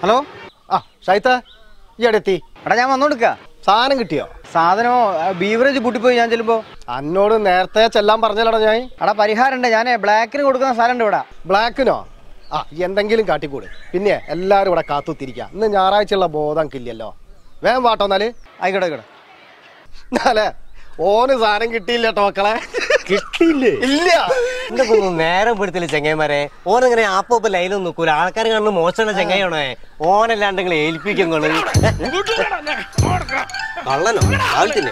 Hello ആ ഷൈത്ത ഈ എത്തി എടാ ഞാൻ വന്നോടുക്ക സാധനം കിട്ടിയോ സാധനമോ ബീവറേജ് പൂട്ടിപ്പോയി ഞാൻ ചെല്ലുമ്പോ അന്നോട് നേരത്തെ ചെല്ലാൻ പറഞ്ഞല്ലടാ ഞാൻ എടാ പരിഹാരം ഉണ്ട് ഞാൻ ബ്ലാക്കിന് കൊടുക്കുന്ന സ്ഥലം ഉണ്ട് ഇവിടെ ബ്ലാക്കിനോ ആ എന്തെങ്കിലും കാട്ടിക്കൂട് പിന്നെ എല്ലാരും ഇവിടെ കാത്തുത്തിരിക്കുക ഇന്ന് ഞായറാഴ്ചയുള്ള ബോധം കില്ലല്ലോ വേഗം വാട്ടോ എന്നാല് ആയിക്കോട്ടെ ആയിക്കോട്ടെ എന്നാലേ ഓന് സാധനം കിട്ടിയില്ല കേട്ടോ മക്കളെ കിട്ടിയില്ലേ ഇല്ല എന്റെ പൊന്നു നേരം പെടുത്തില്ല ചെങ്ങായിമാരെ ഓനങ്ങനെ ആപ്പൊ ലൈനൊന്നും നോക്കൂല ആൾക്കാർ കാണുന്ന മോശമുള്ള ചെങ്ങായിയാണോ ഓനല്ലാണ്ട് നിങ്ങൾ ഏൽപ്പിക്കും കള് കള്ളനോ ആവശ്യത്തില്ലേ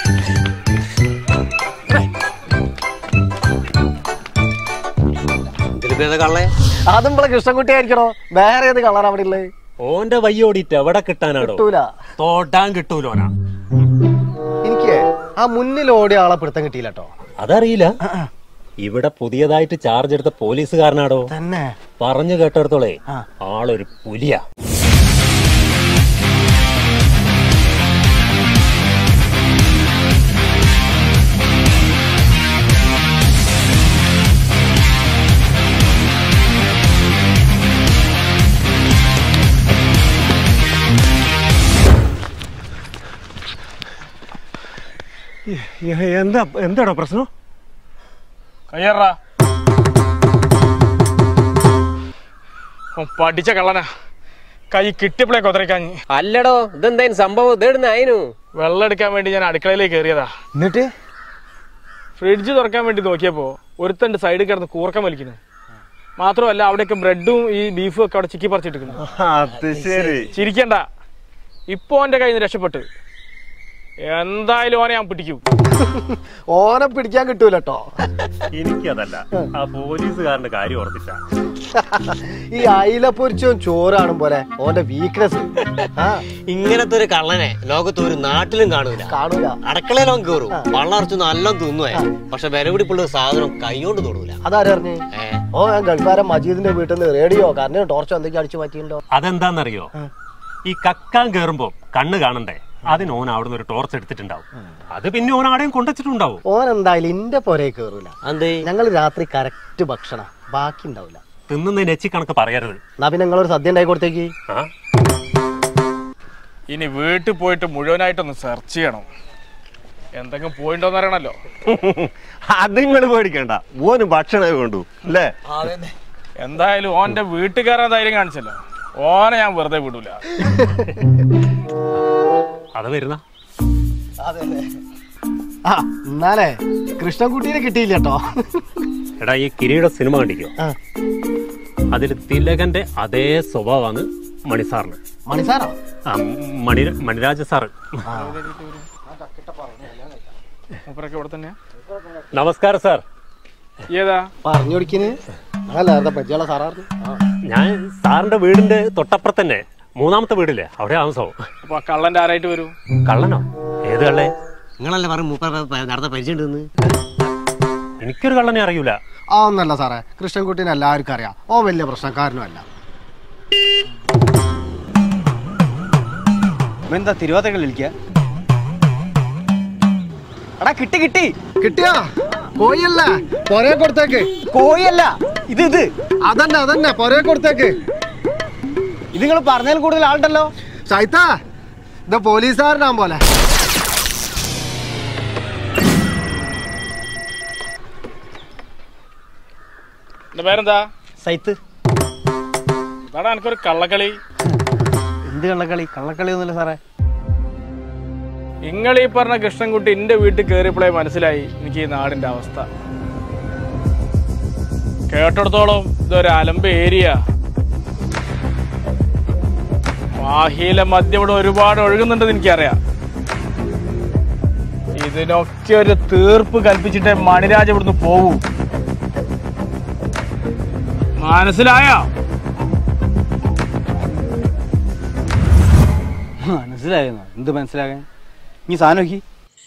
ഇതിലിപ്പോ കള്ളേ അതും ഇവിടെ കൃഷ്ണൻകുട്ടി ആയിരിക്കണോ വേറെ ഏത് കളർ അവിടെ ഉള്ളത് ഓന്റെ വയ്യോടിയിട്ട് എവിടെ കിട്ടാനാടോ കിട്ടൂല തോട്ടാൻ കിട്ടൂലോനാ എനിക്ക് ആ മുന്നിൽ ഓടിയ ആളെ പിടുത്തം കിട്ടിയില്ല കേട്ടോ അതറിയില്ല ഇവിടെ പുതിയതായിട്ട് ചാർജ് എടുത്ത പോലീസുകാരനാടോ തന്നെ പറഞ്ഞു കേട്ടിടത്തോളേ ആ. ആളൊരു പുലിയാ എന്താ എന്താടോ പ്രശ്നം കയ്യറാ പഠിച്ച കള്ളനാ കൈ കിട്ടിയപ്പോഴേ കൊതറിക്കാഞ്ഞ് അല്ലടോ ഇതെന്തായാലും സംഭവം ഇതെടുന്ന അയനു വെള്ളം എടുക്കാൻ വേണ്ടി ഞാൻ അടുക്കളയിലേക്ക് കയറിയതാ എന്നിട്ട് ഫ്രിഡ്ജ് തുറക്കാൻ വേണ്ടി നോക്കിയപ്പോ ഒരുത്തണ്ട് സൈഡിൽ കിടന്ന് കൂർക്കം വലിക്കുന്നു മാത്രമല്ല അവിടെയൊക്കെ ബ്രെഡും ഈ ബീഫും ഒക്കെ അവിടെ ചിക്കി പറിച്ചിട്ടിരിക്കുന്നു അത് ശരി ചിരിക്കണ്ട ഇപ്പൊ എന്റെ കയ്യിൽ നിന്ന് രക്ഷപ്പെട്ടു എന്തായാലും ഓനെ ഞാൻ പിടിക്കും ഓനെ പിടിക്കാൻ കിട്ടൂല കേട്ടോ എനിക്കതല്ല ആ പോലീസുകാരന്റെ കാര്യം ഓർത്തിച്ച ഈ അയില പൊരിച്ചവും ചോറാണും പോലെ ഓന്റെ വീക്ക്നെസ് ആ ഇങ്ങനത്തെ ഒരു കള്ളനെ ലോകത്ത് ഒരു നാട്ടിലും കാണൂല കാണൂല അടുക്കളയിലും കയറും വള്ളറച്ച് നല്ല തിന്നുവേ പക്ഷെ വില പിടിപ്പുള്ള ഒരു സാധനം കൈകൊണ്ട് തൊടൂല അതാരറിഞ്ഞ് ഏ ഓ ഞാൻ ഗൾഫാരൻ മജീദിന്റെ വീട്ടിൽ നിന്ന് റേഡിയോ കാരണം ടോർച്ചോ എന്തൊക്കെ അടിച്ചു മാറ്റിയിട്ടുണ്ടോ അതെന്താന്നറിയോ ഈ കക്കാൻ കേറുമ്പോ കണ്ണ് കാണണ്ടേ അതിന് ഓൻ അവിടുന്ന് ഒരു ടോർച്ച് എടുത്തിട്ടുണ്ടാവും അത് പിന്നെ ഓൻ ആടെയും കൊണ്ടുവച്ചിട്ടുണ്ടാവും ഓൻ എന്തായാലും ഇന്റെ പോരെ കയറൂല എന്തേ ഞങ്ങൾ രാത്രി കറക്റ്റ് ഭക്ഷണം ബാക്കി ഉണ്ടാവില്ല തിന്നുന്നതിന് എച്ചി കണക്ക് പറയരുത് എന്നാ പിന്നെ നിങ്ങളൊരു സദ്യ ഉണ്ടായി കൊടുത്തേക്ക് ആ ഇനി വീട്ടിൽ പോയിട്ട് മുഴുവനായിട്ടൊന്ന് സെർച്ച് ചെയ്യണം എന്തെങ്കിലും പോയിണ്ടോന്ന് അറിയണല്ലോ അത് നിങ്ങൾ പേടിക്കണ്ട ഓന് ഭക്ഷണം കൊണ്ടു അല്ലേ എന്തായാലും ഓന്റെ വീട്ടുകാരൻ ധൈര്യം കാണിച്ചല്ലോ ഓനെ ഞാൻ വെറുതെ വിടൂല അത് വരുന്ന ആ എന്നാലേ കൃഷ്ണൻകുട്ടീനെ കിട്ടിയില്ല കേട്ടോ എടാ ഈ കിരീട സിനിമ കണ്ടിക്കോ ആ. അതിൽ തിലകന്റെ അതേ സ്വഭാവമാണ് മണിസാറിന് മണിസാറോ ആ, മണി മണിരാജ സാറ് മൂപ്പരൊക്കെ ഇവിടെ തന്നെയാ നമസ്കാരം സാർ ഏതാ പറഞ്ഞു കൊടുക്കിന് അല്ല എന്താ പരിചയമുള്ള സാറായിരുന്നു ആ ഞാൻ സാറിന്റെ വീടിന്റെ തൊട്ടപ്പുറത്ത് തന്നെ മൂന്നാമത്തെ വീടില്ലേ അവിടെ താമസവും അപ്പൊ ആ കള്ളന്റെ ആരായിട്ട് വരൂ കള്ളനോ ഏത് കള്ളേ നിങ്ങളല്ലേ പറഞ്ഞു മൂപ്പ നടത്ത പരിചയം ഉണ്ടെന്ന് എനിക്കൊരു കള്ളനെ അറിയൂല ആ ഒന്നല്ല സാറേ കൃഷ്ണൻകുട്ടീനെ എല്ലാവർക്കും അറിയാം ഓ വലിയ പ്രശ്നക്കാരനും അല്ല എന്താ തിരുവാതിരകൾ വിളിക്കുക എടാ കിട്ടി കിട്ടി കിട്ടിയാ കോയല്ല പൊരേ കൊടുത്തേക്ക് കോഴിയല്ല ഇത് ഇത് അതന്നെ അതന്നെ പൊരേ കൊടുത്തേക്ക് ഇത് നിങ്ങൾ പറഞ്ഞതിൽ കൂടുതൽ ആളുണ്ടല്ലോ ചൈത്ത ഇത് പോലീസുകാരനാ പോലെ എന്റെ പേരെന്താ സൈത്ത് അതാണ് എനിക്കൊരു കള്ളക്കളി എന്ത് കള്ളക്കളി കള്ളക്കളി ഒന്നുമില്ല സാറേ നിങ്ങൾ ഈ പറഞ്ഞ കൃഷ്ണൻകുട്ടി എന്റെ വീട്ടിൽ കയറിയപ്പോഴേ മനസ്സിലായി എനിക്ക് ഈ നാടിന്റെ അവസ്ഥ കേട്ടിടത്തോളം ഇതൊരു അലമ്പ് ഏരിയ മാഹിയിലെ മദ്യം ഇവിടെ ഒരുപാട് ഒഴുകുന്നുണ്ടെന്ന് എനിക്കറിയാം ഇതിനൊക്കെ ഒരു തീർപ്പ് കൽപ്പിച്ചിട്ടേ മണിരാജ് ഇവിടുന്ന് പോവൂ മനസ്സിലായോ മനസ്സിലായെന്നോ എന്ത് മനസ്സിലാകാൻ നീ സാധനം നോക്കി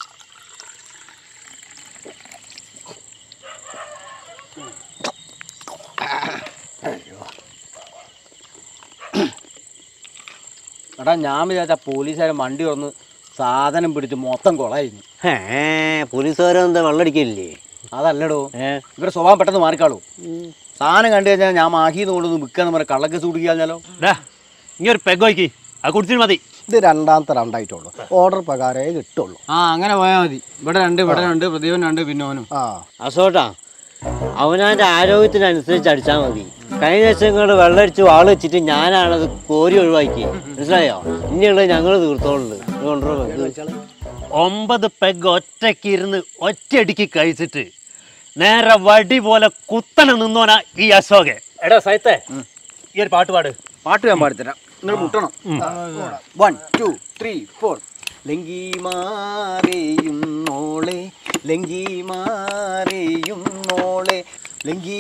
എടാ ഞാൻ വിചാരിച്ച പോലീസുകാരെ വണ്ടി തുറന്ന് സാധനം പിടിച്ച് മൊത്തം കൊളായിരുന്നു ഏ പോലീസുകാരെന്താ വെള്ളടിക്കില്ലേ അതല്ലടോ ഇവരുടെ സ്വഭാവം പെട്ടെന്ന് മാറിക്കാളൂ സാധനം കണ്ടു കഴിഞ്ഞാൽ ഞാൻ മാഹിന്ന് കൊണ്ടൊന്ന് വിൽക്കാന്ന് പറഞ്ഞ കള്ളക്കേസ് കുടിക്കാഞ്ഞാലോ ഇങ്ങനെ ഒരു പെഗ് അത് കുടിച്ചിട്ട് മതി ഇത് രണ്ടാമത്തെ രണ്ടായിട്ടുള്ളൂ ഓർഡർ പ്രകാരമേ കിട്ടുള്ളൂ ആ അങ്ങനെ പോയാൽ മതി ഇവിടെ രണ്ട് ഇവിടെ രണ്ട് പ്രദീപൻ രണ്ട് പിന്നെ ഓനും ആ അസോട്ടാ അവനവന്റെ ആരോഗ്യത്തിനനുസരിച്ച് അടിച്ചാൽ മതി കഴിഞ്ഞ ദിവസം ഇങ്ങോട്ട് വെള്ളം അടിച്ച് വാള് വെച്ചിട്ട് ഞാനാണത് കോരി ഒഴിവാക്കി മനസ്സിലായോ ഇനിയുള്ളത് ഞങ്ങൾ തീർത്തോളുണ്ട് കൊണ്ടുവരും ഒമ്പത് പെഗ് ഒറ്റയ്ക്ക് ഇരുന്ന് ഒറ്റയടിക്ക് കഴിച്ചിട്ട് നേരെ വടി പോലെ കുത്തനെ നിന്നോനാ ഈ അശോകെ എടാ സൈത്തേ ഈ ഒരു പാട്ട് പാട് പാട്ട് ഞാൻ പാടിത്തരാം നിങ്ങൾ മുട്ടണം വൺ ടു ത്രീ ഫോർ ലങ്കി മാറിയും നോളെ ലങ്കി മാറിയും നോളെ ലങ്കി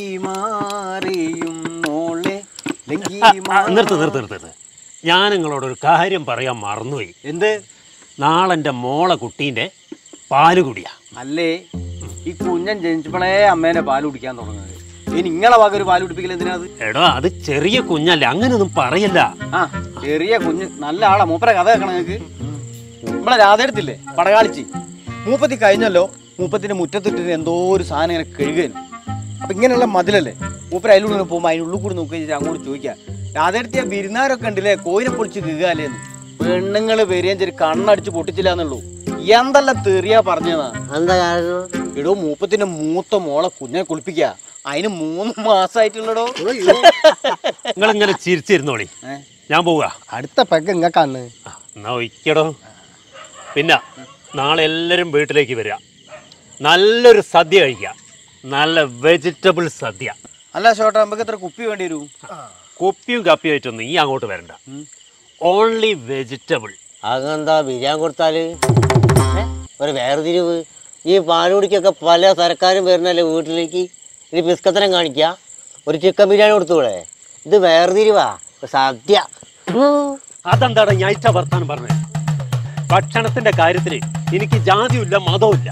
മാറിയും നോളെ ലങ്കി ആ, ആ, നിർത്ത് നിർത്ത് നിർത്ത് നിർത്ത് ഞാൻ നിങ്ങളോടൊരു കാര്യം പറയാൻ മറന്നുപോയി എന്ത് നാളെ എൻ്റെ മോളെ കുട്ടീൻ്റെ പാല് കുടിയാ അല്ലേ ഈ കുഞ്ഞൻ ജനിച്ചപ്പോഴേ അമ്മേനെ പാല് കുടിക്കാൻ തുടങ്ങുന്നത് ഇനി നിങ്ങളെ വക ഒരു പാല് കുടിപ്പിക്കൽ എന്തിനാത് എടോ അത് ചെറിയ കുഞ്ഞല്ലേ അങ്ങനെയൊന്നും പറയല്ല ആ ചെറിയ കുഞ്ഞ് നല്ല ആളാ മൂപ്പരെ കഥ കേൾക്കണം നിങ്ങൾക്ക് നമ്മളെ രാധയെടുത്തില്ലേ പടകാളിച്ച് മൂപ്പത്തി കഴിഞ്ഞല്ലോ മൂപ്പത്തിന്റെ മുറ്റത്തിട്ട് എന്തോ ഒരു സാധനം ഇങ്ങനെ കഴുകാനും അപ്പൊ ഇങ്ങനെയുള്ള മതിലല്ലേ മൂപ്പര അതിലൂടെ ഇങ്ങനെ പോകുമ്പോൾ അതിനുള്ളിൽ കൂടി നോക്കി വെച്ചിട്ട് അങ്ങോട്ട് ചോദിക്കാം രാധയെടുത്തിയ വിരുന്നാരൊക്കെ ഉണ്ടല്ലേ കോയിനെ പൊളിച്ച് കീകാലേന്ന് പെണ്ണുങ്ങള് വരികയും ചെറിയ കണ്ണടിച്ച് പൊട്ടിച്ചില്ല എന്നുള്ളൂ എന്തെല്ലാം തെറിയാ പറഞ്ഞതാ എന്താ കാരണം എടോ മൂപ്പത്തിന്റെ മൂത്ത മോളെ കുഞ്ഞെ കുളിപ്പിക്ക അതിന് മൂന്ന് മാസമായിട്ടുള്ളടോ നിങ്ങൾ ഇങ്ങനെ ചിരിച്ചിരുന്നോളി ഏ? ഞാൻ പോവുക അടുത്ത പെഗ് ഇങ്ങക്കാണ് ആ, എന്നാ ഒയ്ക്കടോ പിന്നെ നാളെ എല്ലാവരും വീട്ടിലേക്ക് വരിക നല്ലൊരു സദ്യ കഴിക്കുക നല്ല വെജിറ്റബിൾ സദ്യ അല്ല ഷോട്ടാ നമുക്ക് എത്ര കുപ്പി വേണ്ടി വരും കുപ്പിയും കപ്പിയും ആയിട്ടൊന്നും ഈ അങ്ങോട്ട് വരണ്ട ഓൺലി വെജിറ്റബിൾ അതെന്താ ബിരിയാണി കൊടുത്താല് ഏ? ഒരു വേർതിരിവ് ഈ പാലുകുടിക്കൊക്കെ പല സർക്കാരും വരുന്നല്ലേ വീട്ടിലേക്ക് ഇനി പിസ്കത്തനം കാണിക്കുക ഒരു ചിക്കൻ ബിരിയാണി കൊടുത്തൂടെ ഇത് വേർതിരിവാ സദ്യ ഉം. അതെന്താണ് ഞായറ്റ വർത്താനം പറഞ്ഞത് ഭക്ഷണത്തിന്റെ കാര്യത്തിൽ എനിക്ക് ജാതിയില്ല മതവുമില്ല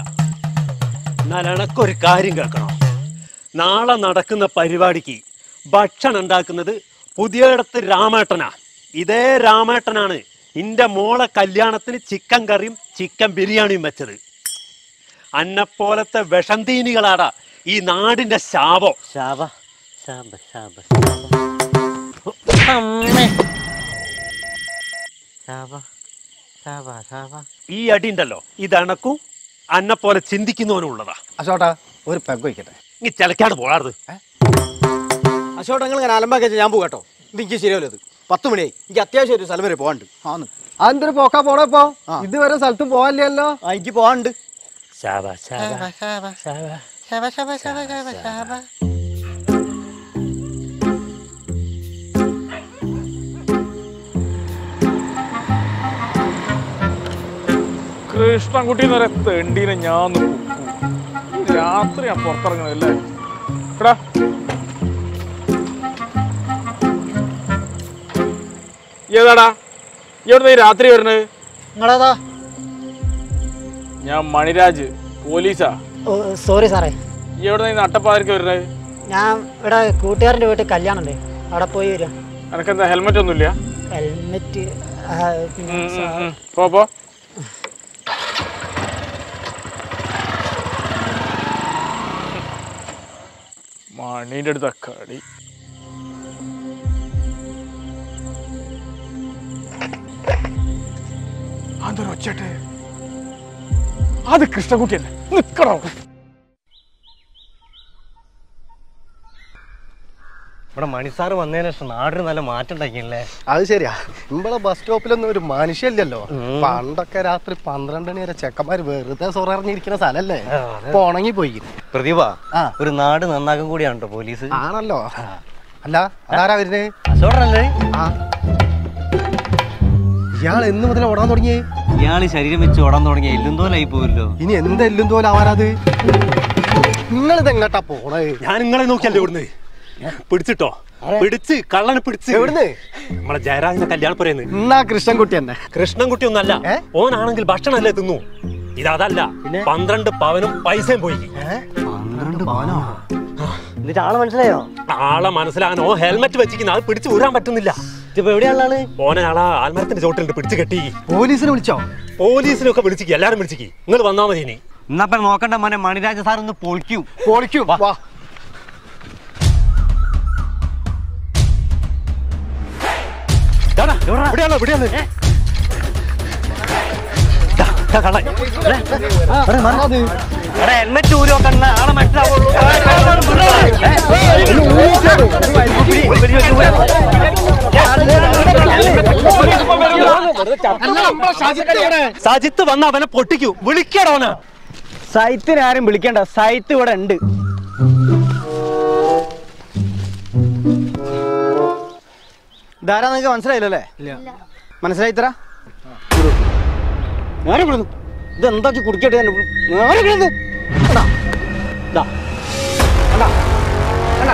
എന്നാൽ എനക്കൊരു കാര്യം കേൾക്കണം നാളെ നടക്കുന്ന പരിപാടിക്ക് ഭക്ഷണം ഉണ്ടാക്കുന്നത് പുതിയടത്ത് രാമേട്ടനാ ഇതേ രാമേട്ടനാണ് ഇന്റെ മോളെ കല്യാണത്തിന് ചിക്കൻ കറിയും ചിക്കൻ ബിരിയാണിയും വെച്ചത് അന്നെപ്പോലത്തെ വിഷന്തീനികളാടാ ഈ നാടിന്റെ ശാപം ശാപ ശാപ ശാപ ശാപ അമ്മേ ശാപ ശാപ ശാപ ഈ അടി ഉണ്ടല്ലോ ഇത് എനക്കും അന്നെപ്പോലെ ചിന്തിക്കുന്നവനും ഉള്ളതാ അശോട്ടാ ഒരു പെഗ് വയ്ക്കട്ടെ ഇനി ചിലക്കാട് പോകാറുത് അശോട്ട് നിങ്ങൾ ഇങ്ങനെ അലമ്പാക്കി വെച്ചാൽ ഞാൻ പോകട്ടോ ഇത് എനിക്ക് ശരിയല്ലത് പത്ത് മണിയായി എനിക്ക് അത്യാവശ്യം ഒരു സ്ഥലം വരെ പോകാണ്ട് ആന്ന് അതെന്തൊരു പോക്കാ പോണേ ഇപ്പൊ ഇതുവരെ സ്ഥലത്ത് പോവാനില്ലല്ലോ ആ എനിക്ക് പോകാണ്ട് ശാബ ശാബ ശാപ ശാപ ശാപ ശാപ ശാപ ശാപ കൃഷ്ണൻകുട്ടി എന്ന് പറയാ തെണ്ടീനെ ഞാൻ ഒന്ന് പൊക്കും. ഈ രാത്രി ഞാൻ പുറത്തിറങ്ങണല്ലേ എടാ ഏതാടാ എവിടുന്ന ഈ രാത്രി വരുന്നത് നിങ്ങളേതാ ഞാൻ മണിരാജ് പോലീസാ ഓ സോറി സാറേ ഈ എവിടുന്ന ഈ നട്ടപ്പാതിരിക്ക് വരുന്നത് ഞാൻ ഇവിടെ കൂട്ടുകാരൻ്റെ വീട്ടിൽ കല്യാണം ഉണ്ട് അവിടെ പോയി വരാം എനക്കെന്താ ഹെൽമെറ്റ് ഒന്നുമില്ല ഹെൽമെറ്റ് ആ, പിന്നെ ഉം, ഉം, ഉം. പോ പോ മണീൻ്റെ അടുത്ത കളി അതൊരു ഒച്ചട്ടെ അത് കൃഷ്ണകുട്ടിയല്ലേ നിക്കണോ ഇവിടെ മണിസാറ് വന്നതിന് ശേഷം നാടിന് നല്ല മാറ്റം ഉണ്ടാക്കിയല്ലേ അത് ശരിയാ നമ്മളെ ബസ് സ്റ്റോപ്പിലൊന്നും ഒരു മനുഷ്യല്ലല്ലോ പണ്ടൊക്കെ രാത്രി പന്ത്രണ്ട് മണി വരെ ചെക്കന്മാര് വെറുതെ സൊററിഞ്ഞിരിക്കുന്ന സ്ഥലല്ലേ ഇപ്പൊ ഉണങ്ങി പോയി പ്രതിഭ ആ. ഒരു നാട് നന്നാക്കും കൂടിയാണ് കേട്ടോ പോലീസ് ആണല്ലോ അല്ല അതാരാ വരുന്നേ അശോടനല്ലേ ആ ഇയാൾ എന്ന് മുതൽ ഓടാൻ തുടങ്ങിയേ ഇയാള് ശരീരം വെച്ച് ഓടാൻ തുടങ്ങിയ എല്ലുന്തോലായി പോവല്ലോ ഇനി എന്തെല്ലും തോലെ ആവാനത് നിങ്ങൾ ഇതെങ്ങട്ടാ പോണേ ഞാൻ നിങ്ങളെ നോക്കിയല്ലേ ഇവിടുന്ന് പിടിച്ചിട്ടോ പിടിച്ച് കള്ളനെ പിടിച്ച് എവിടുന്ന് നമ്മളെ ജയരാജന്റെ കല്യാണപ്പുരന്ന് എന്നാ കൃഷ്ണൻകുട്ടി തന്നെ കൃഷ്ണൻകുട്ടി ഒന്നല്ല ഏ? ഓനാണെങ്കിൽ ഭക്ഷണമല്ലേ തിന്നു ഇതല്ല പന്ത്രണ്ട് പവനും പൈസയും പോയി എന്നിട്ട് ആളെ മനസ്സിലായോ ആളെ മനസ്സിലാകാൻ ഓ ഹെൽമെറ്റ് വെച്ചിരിക്കുന്ന അത് പിടിച്ച് ഊരാൻ പറ്റുന്നില്ല ഇതിപ്പോ എവിടെയുള്ള ആള് ഓനെ ആളാ ആൽമരത്തിന്റെ ചോട്ടിലിട്ട് പിടിച്ച് കെട്ടി പോലീസിനെ വിളിച്ചോ പോലീസിനൊക്കെ വിളിച്ചിക്ക് എല്ലാരും വിളിച്ചിക്ക് നിങ്ങൾ വന്നാ മതി ഇനി എന്നപ്പ നോക്കണ്ട മോനെ മണിരാജ സാർ ഒന്ന് പൊളിക്കും പൊളിക്കും വാ ഇതാടാ, ഇവിടെയാണോ ഇവിടെയാണ് ഹെൽമെറ്റ് ഊരോ കണ്ണ ആളെ മനസ്സിലാവുള്ളൂ സജിത്ത് വന്ന അവനെ പൊട്ടിക്കൂ വിളിക്കടോനാ സൈത്തിന് ആരും വിളിക്കണ്ട സൈത്ത് ഇവിടെ ഉണ്ട് ധാരാ നിങ്ങക്ക് മനസ്സിലായില്ലല്ലേ മനസ്സിലായി തരാ നേരെ വിടുന്നു ഇത് എന്താക്കി കുടിക്കട്ടെ ഞാൻ നേരെ വിടുന്നു കണ്ടാ? ദാ. കണ്ടാ? കണ്ടാ?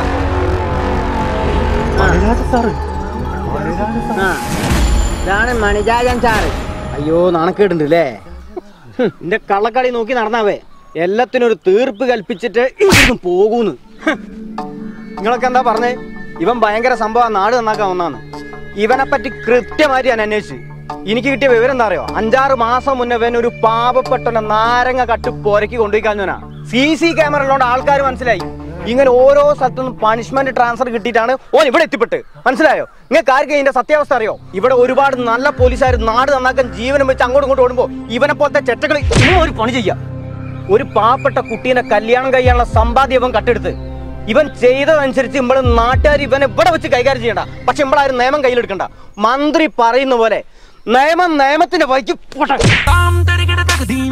ആ. ഇതാണ് മണിജാജൻ സാറ് അയ്യോ നാണക്കേടുണ്ട് അല്ലേ എന്റെ കള്ളക്കളി നോക്കി നടന്നാവേ എല്ലാത്തിനും ഒരു തീർപ്പ് കൽപ്പിച്ചിട്ട് ഇവിടുന്ന് പോകൂന്ന് ഹ്. നിങ്ങളൊക്കെ എന്താ പറഞ്ഞേ ഇവൻ ഭയങ്കര സംഭവം നാട് നന്നാക്കാൻ വന്നാന്ന് ഇവനെ പറ്റി കൃത്യമായിട്ട് ഞാൻ അന്വേഷിച്ചു എനിക്ക് കിട്ടിയ വിവരം എന്താ അറിയോ അഞ്ചാറ് മാസം മുന്നേ ഇവൻ ഒരു പാവപ്പെട്ടവനെ നാരങ്ങ കട്ട് പുരക്കി കൊണ്ടുപോയി കളഞ്ഞവനാ സി സി ക്യാമറ ഉള്ളതുകൊണ്ട് ആൾക്കാർ മനസ്സിലായി ഇങ്ങനെ ഓരോ സ്ഥലത്തുനിന്ന് പണിഷ്മെന്റ് ട്രാൻസ്ഫർ കിട്ടിയിട്ടാണ് ഓൻ ഇവിടെ എത്തിപ്പെട്ട് മനസ്സിലായോ നിങ്ങൾക്ക് ആർക്കും ഇതിന്റെ സത്യാവസ്ഥ അറിയോ ഇവിടെ ഒരുപാട് നല്ല പോലീസുകാർ നാട് നന്നാക്കാൻ ജീവനം വെച്ച് അങ്ങോട്ടും ഇങ്ങോട്ടും ഓടുമ്പോ ഇവനെ പോലത്തെ ചെറ്റകൾ ഇന്നും ഒരു പണി ചെയ്യാം ഒരു പാവപ്പെട്ട കുട്ടീനെ കല്യാണം കഴിയാനുള്ള സമ്പാദ്യം ഇവൻ കട്ടെടുത്ത് ഇവൻ ചെയ്തതനുസരിച്ച് നമ്മൾ നാട്ടുകാർ ഇവനെ ഇവിടെ വെച്ച് കൈകാര്യം ചെയ്യണ്ട പക്ഷെ നമ്മളാരും നിയമം കയ്യിലെടുക്കണ്ട മന്ത്രി പറയുന്ന പോലെ നിയമം നിയമത്തിന്റെ വഴിക്ക് പോട്ടെ Tam tarigada takadim.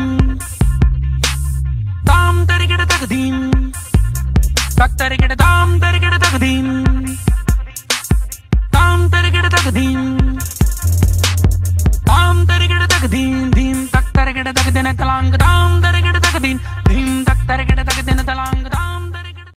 Tam tarigada takadim. Tak tarigada tam tarigada takadim.